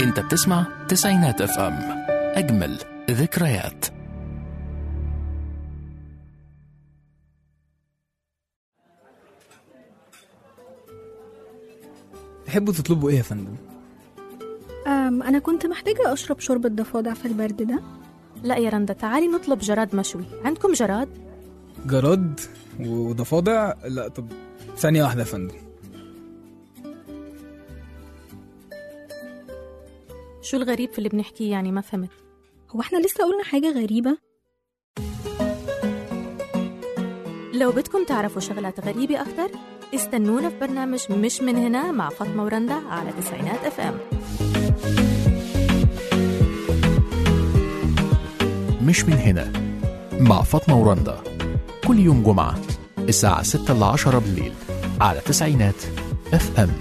انت بتسمع تسعينات اف ام اجمل ذكريات تحبوا تطلبوا ايه يا فندم أم أنا كنت محتاجة أشرب شوربة ضفادع في البرد ده لا يا رندا تعالي نطلب جراد مشوي عندكم جراد؟ جراد وضفادع لا طب ثانية واحدة يا فندم شو الغريب في اللي بنحكيه يعني ما فهمت هو احنا لسه قلنا حاجة غريبة لو بدكم تعرفوا شغلات غريبة أكتر استنونا في برنامج مش من هنا مع فاطمة ورندا على تسعينات اف ام مش من هنا مع فاطمة ورندا كل يوم جمعة الساعة 6 ل 10 بالليل على تسعينات اف ام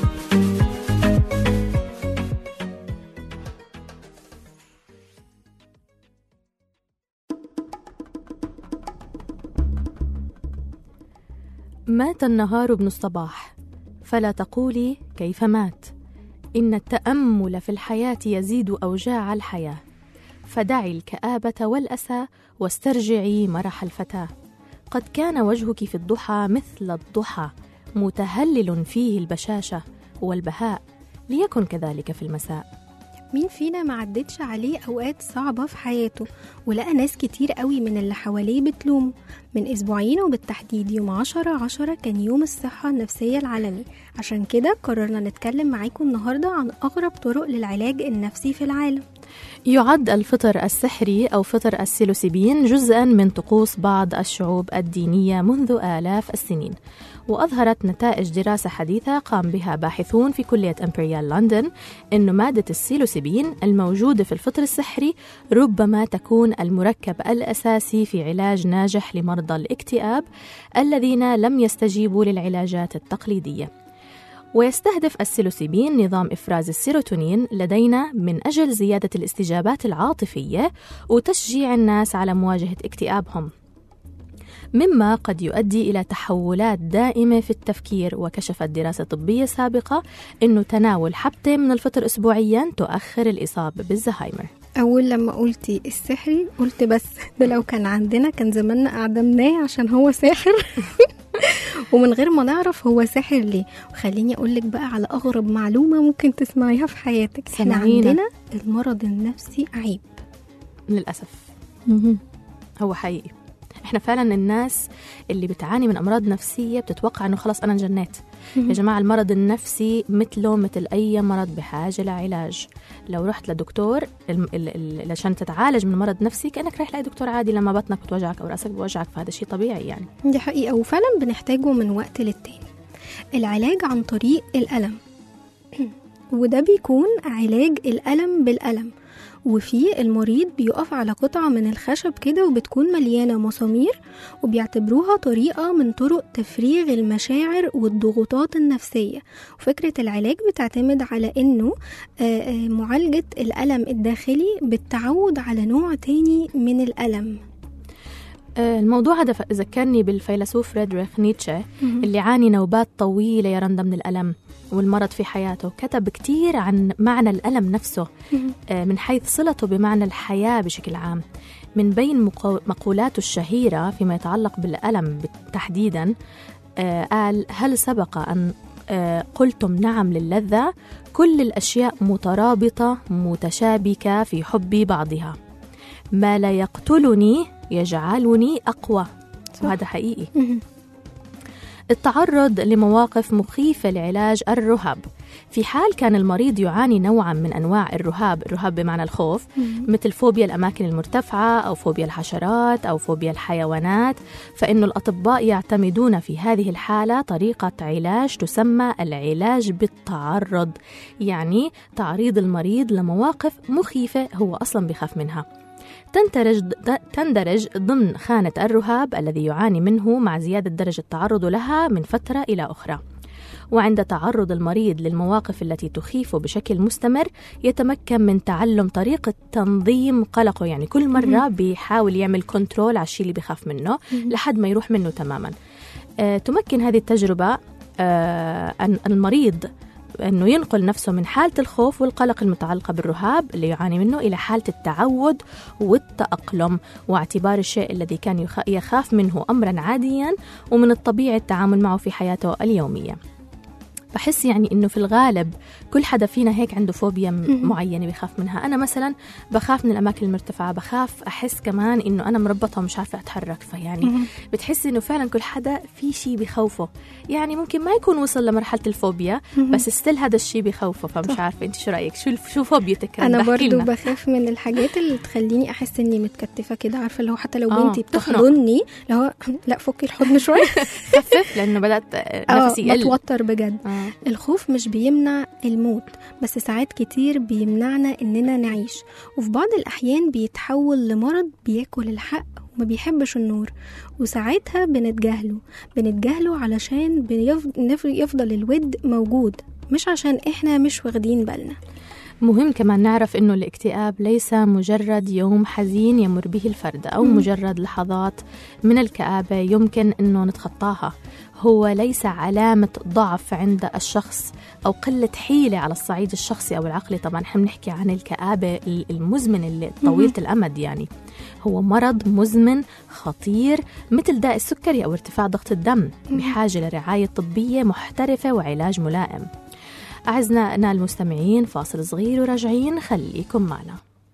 مات النهار ابن الصباح فلا تقولي كيف مات إن التأمل في الحياة يزيد أوجاع الحياة فدعي الكآبة والأسى واسترجعي مرح الفتاة قد كان وجهك في الضحى مثل الضحى متهلل فيه البشاشة والبهاء ليكن كذلك في المساء مين فينا ما عدتش عليه أوقات صعبة في حياته ولقى ناس كتير قوي من اللي حواليه بتلومه من أسبوعين وبالتحديد يوم عشرة عشرة كان يوم الصحة النفسية العالمي عشان كده قررنا نتكلم معاكم النهاردة عن أغرب طرق للعلاج النفسي في العالم يعد الفطر السحري أو فطر السيلوسيبين جزءا من طقوس بعض الشعوب الدينية منذ آلاف السنين وأظهرت نتائج دراسة حديثة قام بها باحثون في كلية إمبريال لندن أن مادة السيلوسيبين الموجودة في الفطر السحري ربما تكون المركب الأساسي في علاج ناجح لمرضى الاكتئاب الذين لم يستجيبوا للعلاجات التقليدية ويستهدف السيلوسيبين نظام إفراز السيروتونين لدينا من أجل زيادة الاستجابات العاطفية وتشجيع الناس على مواجهة اكتئابهم مما قد يؤدي إلى تحولات دائمة في التفكير وكشفت دراسة طبية سابقة أنه تناول حبة من الفطر أسبوعيا تؤخر الإصابة بالزهايمر أول لما قلتي السحري قلت بس ده لو كان عندنا كان زماننا أعدمناه عشان هو ساحر ومن غير ما نعرف هو ساحر ليه وخليني أقولك بقى على أغرب معلومة ممكن تسمعيها في حياتك احنا سمعينا. عندنا المرض النفسي عيب للأسف هو حقيقي احنا فعلا الناس اللي بتعاني من امراض نفسيه بتتوقع انه خلاص انا انجنيت يا جماعه المرض النفسي مثله مثل اي مرض بحاجه لعلاج لو رحت لدكتور الم- ال- ال- عشان تتعالج من مرض نفسي كانك رايح لاي دكتور عادي لما بطنك بتوجعك او راسك بوجعك فهذا شيء طبيعي يعني دي حقيقة وفعلا بنحتاجه من وقت للتاني العلاج عن طريق الألم وده بيكون علاج الألم بالألم وفيه المريض بيقف على قطعة من الخشب كده وبتكون مليانة مسامير وبيعتبروها طريقة من طرق تفريغ المشاعر والضغوطات النفسية وفكرة العلاج بتعتمد على إنه آه، آه، معالجة الألم الداخلي بالتعود على نوع تاني من الألم آه، الموضوع هذا ف- ذكرني بالفيلسوف فريدريخ نيتشه اللي عاني نوبات طويلة يا رندا من الألم والمرض في حياته كتب كتير عن معنى الألم نفسه آه، من حيث صلته بمعنى الحياة بشكل عام من بين مقو- مقولاته الشهيرة فيما يتعلق بالألم تحديدا آه، قال هل سبق أن آه، قلتم نعم للذة كل الأشياء مترابطة متشابكة في حب بعضها ما لا يقتلني يجعلني أقوى صح. وهذا حقيقي التعرض لمواقف مخيفة لعلاج الرهاب في حال كان المريض يعاني نوعا من أنواع الرهاب الرهاب بمعنى الخوف مثل فوبيا الأماكن المرتفعة أو فوبيا الحشرات أو فوبيا الحيوانات فإن الأطباء يعتمدون في هذه الحالة طريقة علاج تسمى العلاج بالتعرض يعني تعريض المريض لمواقف مخيفة هو أصلا بخاف منها تندرج تندرج ضمن خانة الرهاب الذي يعاني منه مع زيادة درجة تعرضه لها من فترة إلى أخرى. وعند تعرض المريض للمواقف التي تخيفه بشكل مستمر يتمكن من تعلم طريقة تنظيم قلقه يعني كل مرة بيحاول يعمل كنترول على الشيء اللي بيخاف منه لحد ما يروح منه تماما آه، تمكن هذه التجربة آه، أن المريض أنه ينقل نفسه من حالة الخوف والقلق المتعلقة بالرهاب اللي يعاني منه إلى حالة التعود والتأقلم واعتبار الشيء الذي كان يخ- يخاف منه أمرا عاديا ومن الطبيعي التعامل معه في حياته اليومية بحس يعني انه في الغالب كل حدا فينا هيك عنده فوبيا م- معينه بخاف منها انا مثلا بخاف من الاماكن المرتفعه بخاف احس كمان انه انا مربطه ومش عارفه اتحرك فيعني بتحس انه فعلا كل حدا في شيء بخوفه يعني ممكن ما يكون وصل لمرحله الفوبيا بس ستيل هذا الشيء بخوفه فمش عارفه انت شو رايك شو شو فوبيتك انا احكي برضو لنا. بخاف من الحاجات اللي تخليني احس اني متكتفه كده عارفه اللي هو حتى لو آه، بنتي تخنق. بتحضني اللي هو لا فكي الحضن شويه خفف لانه بدات اه نفسي يقل بتوتر بجد آه. الخوف مش بيمنع الموت بس ساعات كتير بيمنعنا اننا نعيش وفي بعض الاحيان بيتحول لمرض بياكل الحق وما بيحبش النور وساعتها بنتجاهله بنتجاهله علشان بيف- نف- يفضل الود موجود مش عشان احنا مش واخدين بالنا مهم كمان نعرف انه الاكتئاب ليس مجرد يوم حزين يمر به الفرد او مم. مجرد لحظات من الكآبة يمكن انه نتخطاها هو ليس علامة ضعف عند الشخص او قلة حيلة على الصعيد الشخصي او العقلي طبعا احنا بنحكي عن الكآبة المزمن اللي طويلة الامد يعني هو مرض مزمن خطير مثل داء السكري او ارتفاع ضغط الدم بحاجة لرعاية طبية محترفة وعلاج ملائم أعزائنا المستمعين فاصل صغير وراجعين خليكم معنا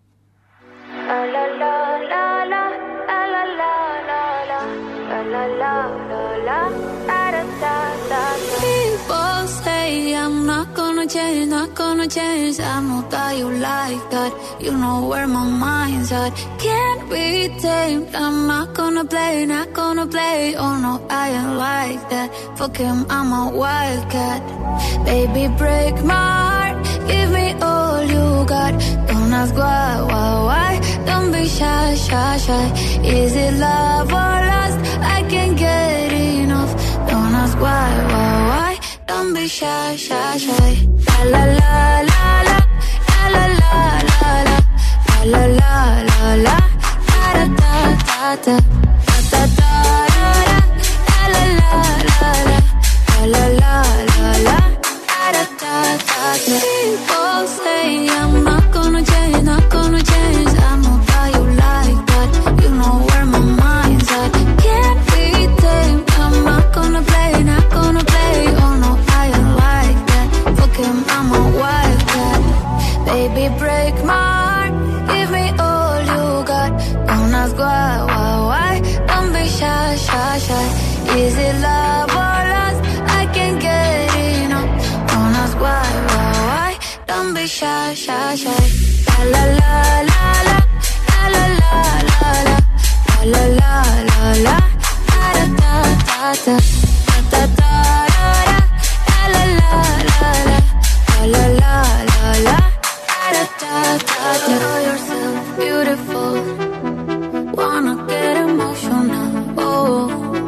People say I'm not gonna change, not gonna change. I know that you like that. You know where my mind's at. Can't be tamed. I'm not gonna play, not gonna play. Oh no, I ain't like that. Fuck him, I'm a wildcat. Baby, break my heart. Give me all you got. Don't ask why, why, why. Don't be shy, shy, shy. Is it love or lust? I can't get enough. Don't ask why, why, why. Don't be shy, shy, shy. La la la la la. La la la la la. La la la la la. Da da da da da. Da da da da da. La la la la la. La la la la la. Da da da da da. People say I'm not gonna change, not gonna change. I know that you like that. You know where my mind's at. Can't be tamed. I'm not gonna play, not gonna play. Oh no, I ain't like that. Fuck him, I'm a wildcat. Baby, break my heart. Give me all you got. Don't ask why, why, why. Don't be shy, shy, shy. Is it love or lust? I can't get enough. Don't ask why, why, why. Don't be shy, shy, shy. La la la la la. La la la la la. La la la la la. Da da da da da. Da da da da da. La la la la la. La la la la la. Da da da da. Know yourself beautiful. Wanna get emotional. Oh.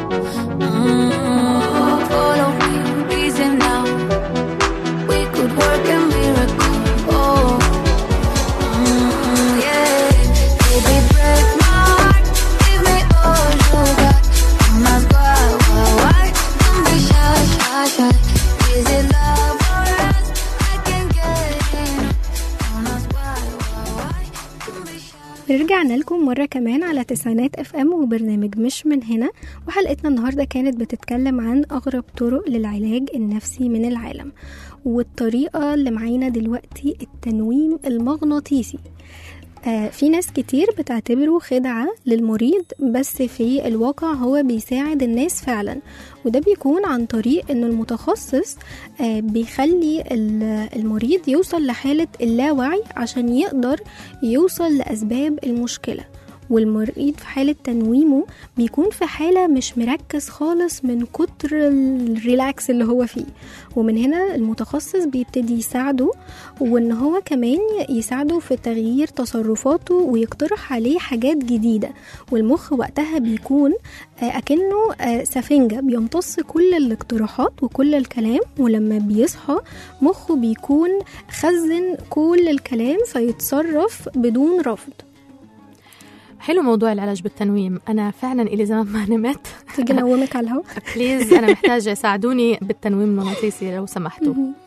Mm, follow me, reason now. We could work a miracle. Oh. Mm, yeah. Baby, break my heart. Give me all you got. Don't ask why, why, why. Don't be shy, shy, shy. Is it love or lust? I can't get enough. Don't ask why, why, why. Don't be shy. رجعنا لكم مرة كمان على تسعينات اف ام وبرنامج مش من هنا وحلقتنا النهاردة كانت بتتكلم عن أغرب طرق للعلاج النفسي من العالم والطريقة اللي معانا دلوقتي التنويم المغناطيسي آه في ناس كتير بتعتبره خدعة للمريض بس في الواقع هو بيساعد الناس فعلا وده بيكون عن طريق ان المتخصص آه بيخلي ال- المريض يوصل لحالة اللاوعي عشان يقدر يوصل لأسباب المشكلة والمريض في حالة تنويمه بيكون في حالة مش مركز خالص من كتر الريلاكس اللي هو فيه ومن هنا المتخصص بيبتدي يساعده وان هو كمان يساعده في تغيير تصرفاته ويقترح عليه حاجات جديدة والمخ وقتها بيكون آه، أكنه آه، سفنجة بيمتص كل الاقتراحات وكل الكلام ولما بيصحى مخه بيكون خزن كل الكلام فيتصرف بدون رفض حلو موضوع العلاج بالتنويم أنا فعلا إلي زمان ما نمت تيجي نومك على الهواء بليز أنا محتاجة ساعدوني بالتنويم المغناطيسي لو سمحتوا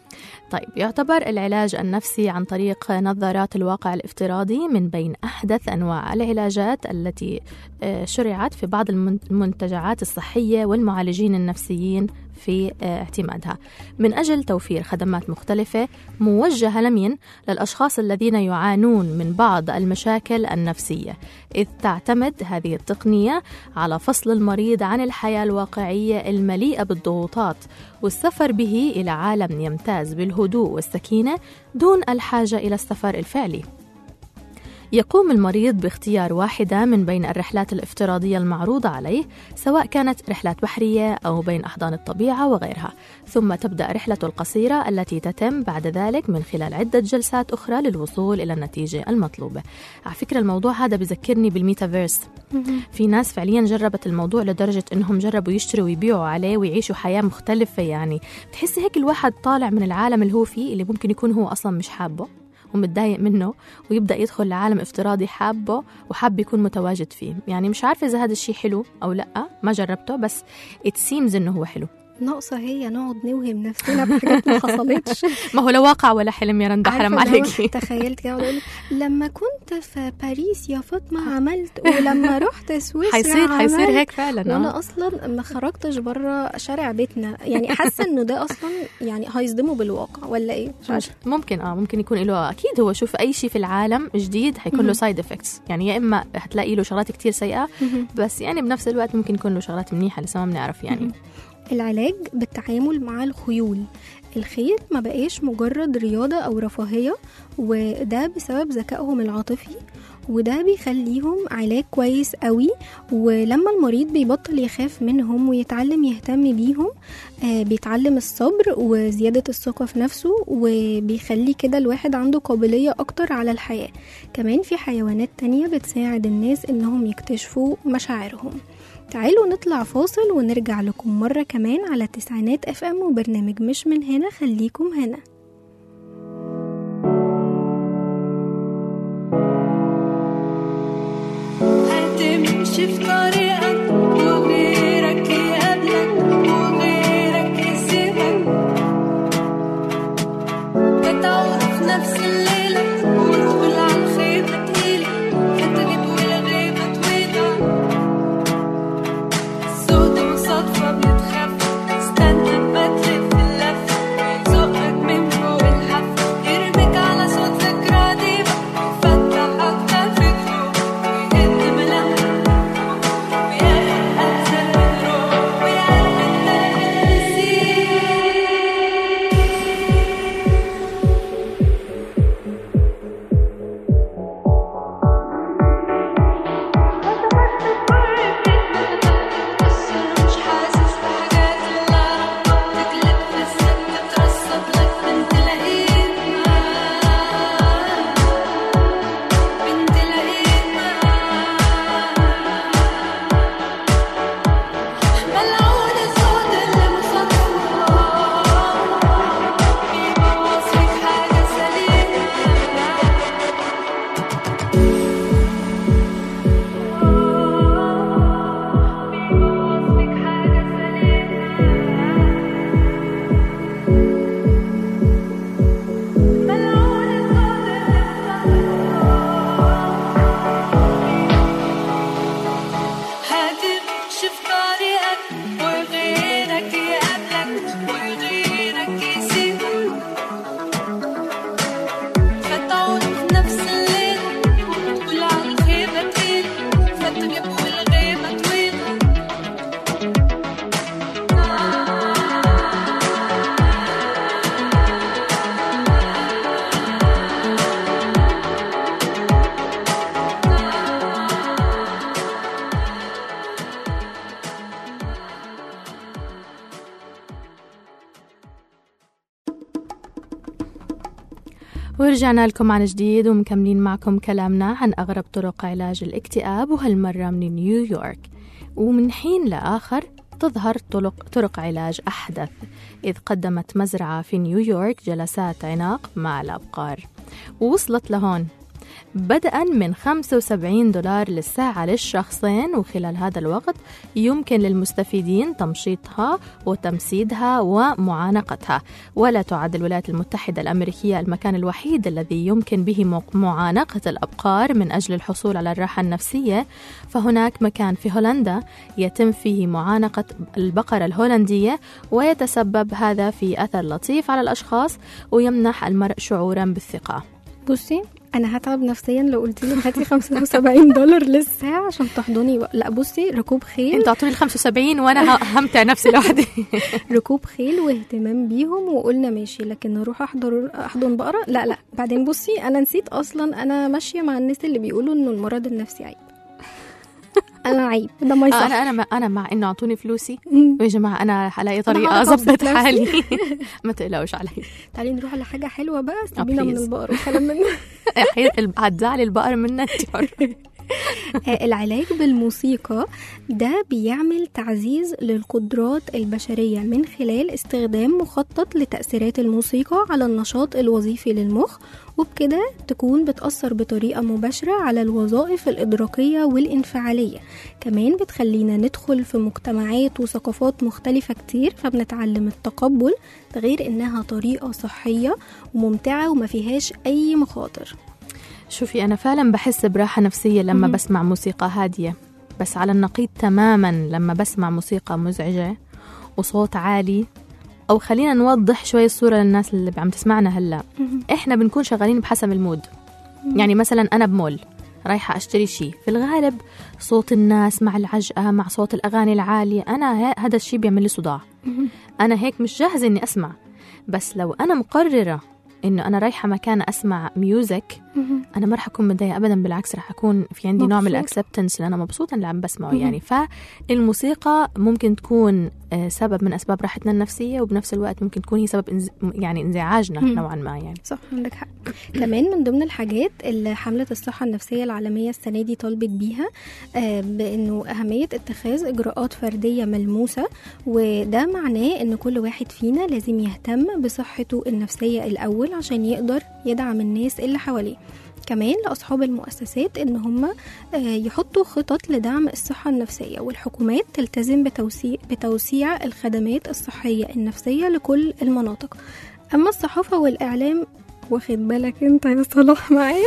طيب يعتبر العلاج النفسي عن طريق نظارات الواقع الافتراضي من بين أحدث أنواع العلاجات التي آه، شرعت في بعض المن- المنتجعات الصحية والمعالجين النفسيين في آه، اعتمادها من أجل توفير خدمات مختلفة موجهة لمين للأشخاص الذين يعانون من بعض المشاكل النفسية إذ تعتمد هذه التقنية على فصل المريض عن الحياة الواقعية المليئة بالضغوطات والسفر به إلى عالم يمتاز بالهدوء والسكينة دون الحاجة إلى السفر الفعلي يقوم المريض باختيار واحدة من بين الرحلات الافتراضية المعروضة عليه سواء كانت رحلات بحرية أو بين أحضان الطبيعة وغيرها ثم تبدأ رحلته القصيرة التي تتم بعد ذلك من خلال عدة جلسات أخرى للوصول إلى النتيجة المطلوبة على فكرة الموضوع هذا بذكرني بالميتافيرس في ناس فعليا جربت الموضوع لدرجة إنهم جربوا يشتروا ويبيعوا عليه ويعيشوا حياة مختلفة يعني بتحسي هيك الواحد طالع من العالم اللي هو فيه اللي ممكن يكون هو أصلا مش حابه ومتضايق منه ويبدا يدخل لعالم افتراضي حابه وحاب يكون متواجد فيه يعني مش عارفه اذا هذا الشيء حلو او لا ما جربته بس it seems انه هو حلو ناقصة هي نقعد نوهم نفسنا بحاجات ما حصلتش ما هو لا واقع ولا حلم يا رندا عارفة حرام اللي هو عليكي تخيلت كده اقول لما كنت في باريس يا فاطمة عملت ولما رحت سويسرا حيصير حيصير عملت. هيك فعلا آه. وانا اصلا ما خرجتش بره شارع بيتنا يعني حاسه انه ده اصلا يعني هيصدمه بالواقع ولا ايه مش عارفه ممكن اه ممكن يكون له اكيد هو شوف اي شيء في العالم جديد حيكون له مهم. سايد افكتس يعني يا اما هتلاقي له شغلات كتير سيئه بس يعني بنفس الوقت ممكن يكون له شغلات منيحه لسه ما بنعرف يعني العلاج بالتعامل مع الخيول الخيل ما بقاش مجرد رياضة أو رفاهية وده بسبب ذكائهم العاطفي وده بيخليهم علاج كويس قوي ولما المريض بيبطل يخاف منهم ويتعلم يهتم بيهم آه بيتعلم الصبر وزيادة الثقة في نفسه وبيخلي كده الواحد عنده قابلية أكتر على الحياة كمان في حيوانات تانية بتساعد الناس إنهم يكتشفوا مشاعرهم تعالوا نطلع فاصل ونرجع لكم مرة كمان على تسعينات اف ام وبرنامج مش من هنا خليكم هنا هتمشي في طريقك وغيرك يقابلك وغيرك يسيبك بتعود في نفس الليلة وتقول على الخيبة تقيلة فتغيب والغيبة طويلة السود مصادفة بيتخف استنى ما تلف اللف يزقك من فوق الحف يرميك على صوت فكرة ديبة فتح أكتر فكره ويهد ملامحك وياخد أكثر من روح ويعرف إنك نسيت بس أنا مش حاسس بحاجات إلا ربك تقلب في السن تترصد لك بنت لئيمة بنت لئيمة ملعون الصوت اللي مصدفه بيبوظ فيك حاجة سليمة بيبوظ فيك حاجة سليمة ملعون الصوت اللي هتمشي في طريقك وغيرك يقابلك وغيرك يسيبك فتعود في نفس الليل وتقول على الخيبة تقيلة فتغيب والغيبة طويلة ورجعنا لكم عن جديد ومكملين معكم كلامنا عن أغرب طرق علاج الاكتئاب وهالمرة من نيويورك ومن حين لآخر تظهر طرق, طرق علاج أحدث إذ قدمت مزرعة في نيويورك جلسات عناق مع الأبقار ووصلت لهون بدءا من 75 دولار للساعة للشخصين وخلال هذا الوقت يمكن للمستفيدين تمشيطها وتمسيدها ومعانقتها ولا تعد الولايات المتحدة الأمريكية المكان الوحيد الذي يمكن به مع- معانقة الأبقار من أجل الحصول على الراحة النفسية فهناك مكان في هولندا يتم فيه معانقة البقرة الهولندية ويتسبب هذا في أثر لطيف على الأشخاص ويمنح المرء شعورا بالثقة بصي انا هتعب نفسيا لو قلت لي هاتي 75 دولار للساعه عشان تحضني بقى. لا بصي ركوب خيل انتوا اعطوني ال 75 وانا ه- همتع نفسي لوحدي ركوب خيل واهتمام بيهم وقلنا ماشي لكن اروح احضر احضن بقره لا لا بعدين بصي انا نسيت اصلا انا ماشيه مع الناس اللي بيقولوا انه المرض النفسي عيب انا عيب ده ما آه، يصح انا انا مع انا مع انه اعطوني فلوسي مم. يا جماعه انا هلاقي طريقه هعرف أبسط اظبط نفسي. حالي ما تقلقوش علي تعالي نروح على حاجه حلوه بقى سيبينا من please. البقر والكلام من حي- هتزعلي البقر منا انت حرة. آه، العلاج بالموسيقى ده بيعمل تعزيز للقدرات البشرية من خلال استخدام مخطط لتأثيرات الموسيقى على النشاط الوظيفي للمخ وبكده تكون بتأثر بطريقة مباشرة على الوظائف الإدراكية والانفعالية كمان بتخلينا ندخل في مجتمعات وثقافات مختلفة كتير فبنتعلم التقبل ده غير إنها طريقة صحية وممتعة وما فيهاش أي مخاطر شوفي انا فعلا بحس براحه نفسيه لما مهم. بسمع موسيقى هاديه بس على النقيض تماما لما بسمع موسيقى مزعجه وصوت عالي او خلينا نوضح شوي الصوره للناس اللي عم تسمعنا هلا احنا بنكون شغالين بحسب المود يعني مثلا انا بمول رايحة أشتري شيء في الغالب صوت الناس مع العجقة مع صوت الأغاني العالية أنا ه- هذا الشيء بيعمل لي صداع أنا هيك مش جاهزة إني أسمع بس لو أنا مقررة إنه أنا رايحة مكان أسمع ميوزك أنا ما رح أكون متضايقة أبدا بالعكس رح أكون في عندي نوع من مبسوطة. الأكسبتنس اللي أنا مبسوطة اللي عم بسمعه مهم. يعني فالموسيقى ممكن تكون آه، سبب من أسباب راحتنا النفسية وبنفس الوقت ممكن تكون هي سبب انز... يعني انزعاجنا مم. نوعا ما يعني صح عندك حق كمان من ضمن الحاجات اللي حملة الصحة النفسية العالمية السنة دي طالبت بيها آه، بأنه أهمية اتخاذ إجراءات فردية ملموسة وده معناه أن كل واحد فينا لازم يهتم بصحته النفسية الأول عشان يقدر يدعم الناس اللي حواليه كمان لأصحاب المؤسسات إن هم آه، يحطوا خطط لدعم الصحة النفسية والحكومات تلتزم بتوسيع, بتوسيع الخدمات الصحية النفسية لكل المناطق أما الصحافة والإعلام واخد بالك انت يا صلاح معايا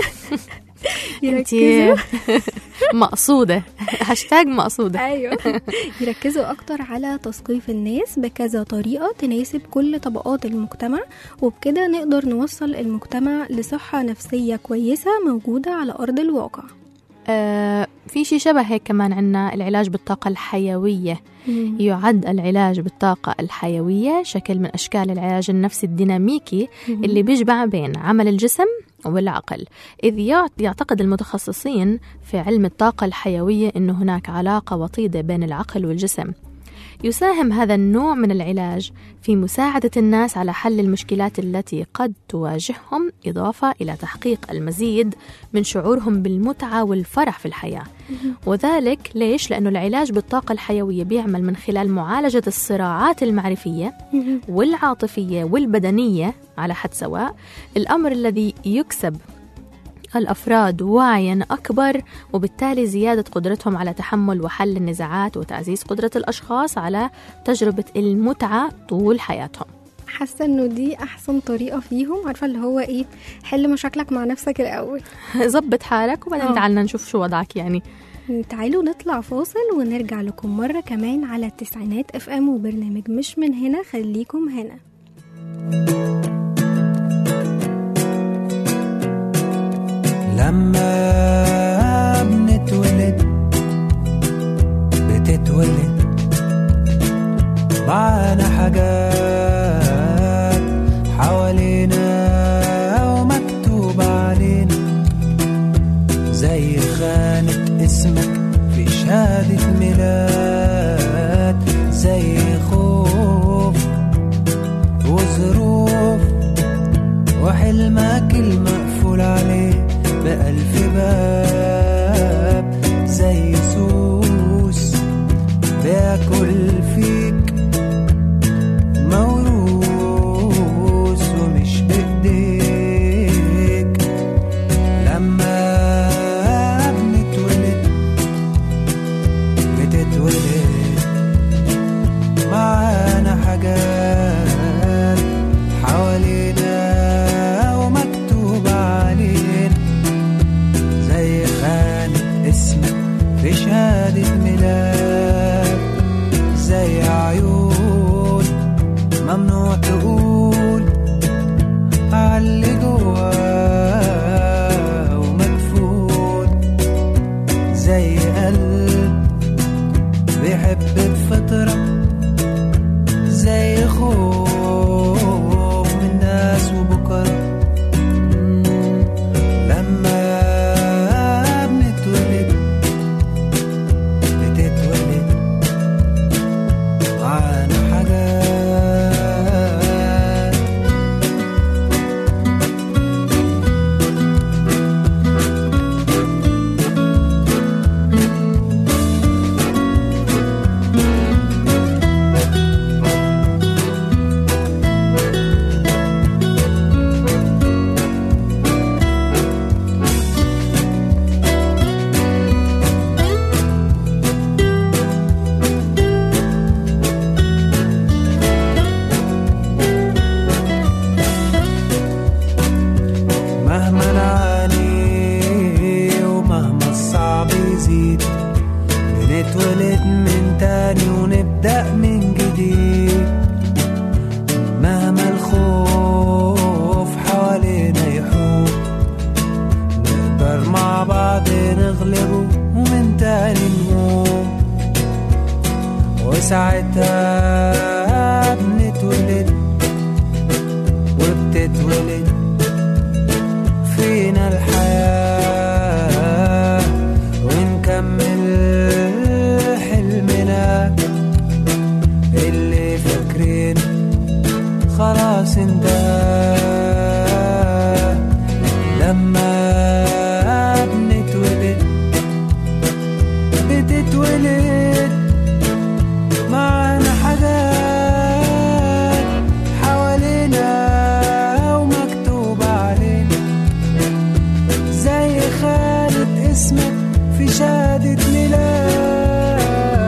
انت يركزوا مقصودة هاشتاج مقصودة ايوه يركزوا اكتر على تثقيف الناس بكذا طريقه تناسب كل طبقات المجتمع وبكده نقدر نوصل المجتمع لصحه نفسيه كويسه موجوده على ارض الواقع آه في شيء شبه هيك كمان عنا العلاج بالطاقة الحيوية يعد العلاج بالطاقة الحيوية شكل من أشكال العلاج النفسي الديناميكي اللي بيجمع بين عمل الجسم والعقل إذ يعت- يعتقد المتخصصين في علم الطاقة الحيوية أن هناك علاقة وطيدة بين العقل والجسم يساهم هذا النوع من العلاج في مساعدة الناس على حل المشكلات التي قد تواجههم إضافة إلى تحقيق المزيد من شعورهم بالمتعة والفرح في الحياة وذلك ليش؟ لأنه العلاج بالطاقة الحيوية بيعمل من خلال معالجة الصراعات المعرفية والعاطفية والبدنية على حد سواء الأمر الذي يكسب الأفراد وعيا أكبر وبالتالي زيادة قدرتهم على تحمل وحل النزاعات وتعزيز قدرة الأشخاص على تجربة المتعة طول حياتهم حاسه انه دي احسن طريقه فيهم عارفه اللي هو ايه حل مشاكلك مع نفسك الاول زبط حالك وبعدين آه. تعالنا نشوف شو وضعك يعني تعالوا نطلع فاصل ونرجع لكم مرة كمان على التسعينات اف ام وبرنامج مش من هنا خليكم هنا لما بنتولد بتتولد معانا حاجات حوالينا ومكتوب علينا زي خانة اسمك في شهادة ميلاد زي خوف وظروف وحلمك المقفول عليه بألف باب زي سوس بياكل فيك موروث ومش بإيديك لما تقول عاللي جواه ومدفون زي قلب بيحب بفطرة زي خوف من ناس وبكرة لما بنتولد بتتولد معانا حاجات مهما نعاني ومهما الصعب يزيد بنتولد من تاني ونبدأ من جديد مهما الخوف حوالينا يحوم نقدر مع بعض نغلبه ومن تاني نقوم وساعتها بنتولد وبتتولد فينا الحياة ونكمل حلمنا اللي فاكرين خلاص انتهى لما بنتولد بتتولد معانا حاجات حوالينا ومكتوب علينا زي خالد اسمك في شهادة ميلاد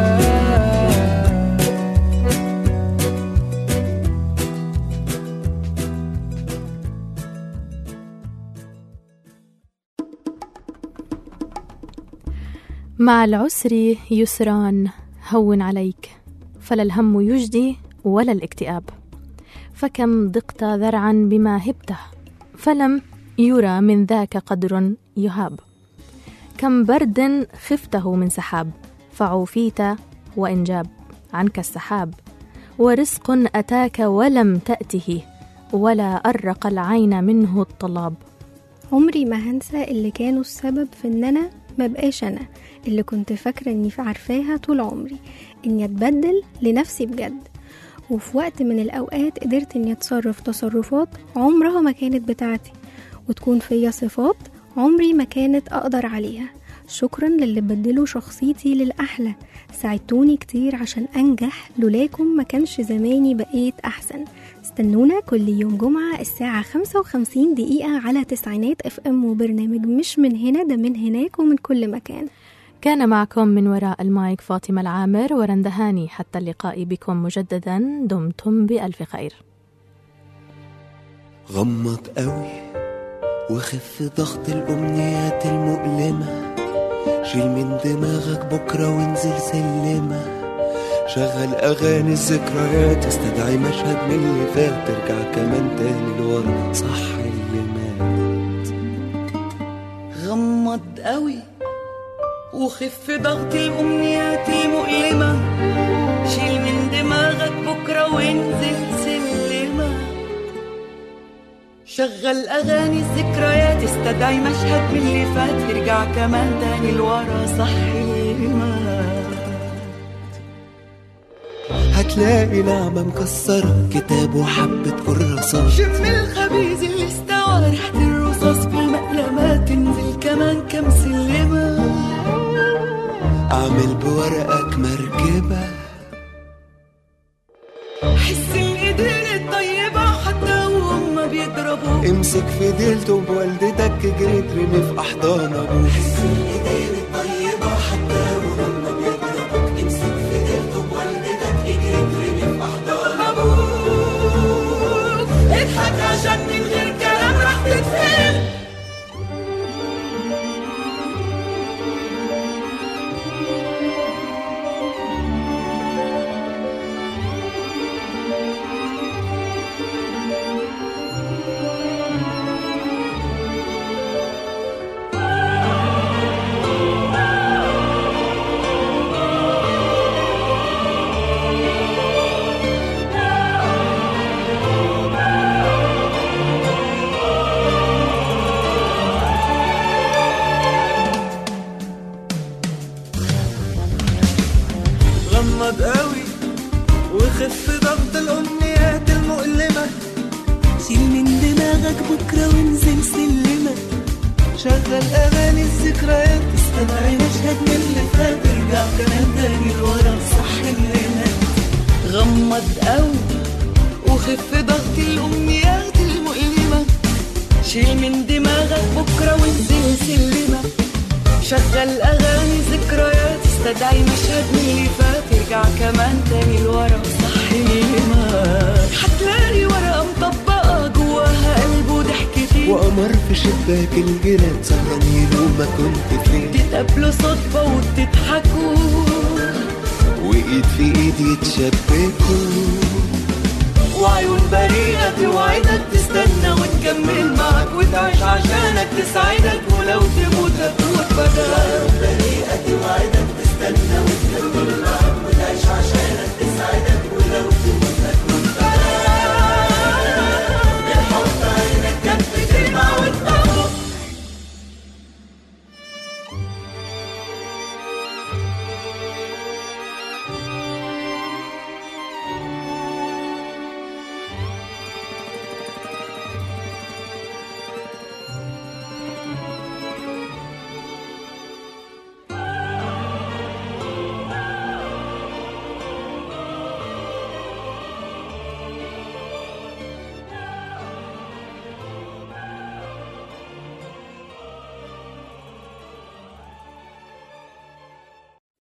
مع العسر يسران هون عليك فلا الهم يجدي ولا الاكتئاب فكم ضقت ذرعا بما هبته فلم يرى من ذاك قدر يهاب كم برد خفته من سحاب فعوفيت وإن جاب عنك السحاب ورزق أتاك ولم تأته ولا أرق العين منه الطلاب عمري ما هنسى اللي كانوا السبب في ان انا ما بقاش انا اللي كنت فاكره اني عارفاها طول عمري اني اتبدل لنفسي بجد وفي وقت من الاوقات قدرت اني اتصرف تصرفات عمرها ما كانت بتاعتي وتكون فيا صفات عمري ما كانت اقدر عليها شكرا للي بدلوا شخصيتي للأحلى ساعدتوني كتير عشان أنجح لولاكم ما كانش زماني بقيت أحسن استنونا كل يوم جمعة الساعة 55 دقيقة على تسعينات اف ام وبرنامج مش من هنا ده من هناك ومن كل مكان كان معكم من وراء المايك فاطمة العامر ورندهاني حتى اللقاء بكم مجددا دمتم بألف خير غمض قوي وخف ضغط الأمنيات المؤلمة شيل من دماغك بكرة وانزل سلمة شغل أغاني الذكريات استدعي مشهد من اللي فات ترجع كمان تاني لورا صح اللي مات غمض قوي وخف ضغط الأمنيات المؤلمة شيل من دماغك بكرة وانزل سلمة شغل أغاني الذكريات استدعي مشهد من اللي فات يرجع كمان تاني لورا صح المات هتلاقي نعمة مكسرة كتاب وحبة كراسات شم الخبيز اللي استوى ريحة الرصاص في المقلمات تنزل كمان كام سلمة أعمل بورقك مركبة حس الايدين الطيبة حتى وهم بيضربوا امسك في ديلته بوالدتك جري ترمي في أحضان أبوك حس الإيدين الطيبة حتى وهم بيضربوك امسك في ديلته بوالدتك جري ترمي في أحضان أبوك اضحك عشان من غير كلام راح تتفهم دماغك بكرة وانزل سلمك شغل أغاني الذكريات استدعي مشهد من اللي فات ارجع كمان تاني لورا صح الليلة غمض قوي وخف ضغط الأمنيات المؤلمة شيل من دماغك بكرة وانزل سلمك شغل أغاني ذكريات استدعي مشهد من اللي فات ارجع كمان تاني لورا صح الليلة هتلاقي ورقة مطبقة جواها قلب وضحكتين وقمر في شباك الجنان سهران يلومك كنت فين تتقابلوا صدفة وتضحكوا وايد في ايد يتشبكوا وعيون بريئة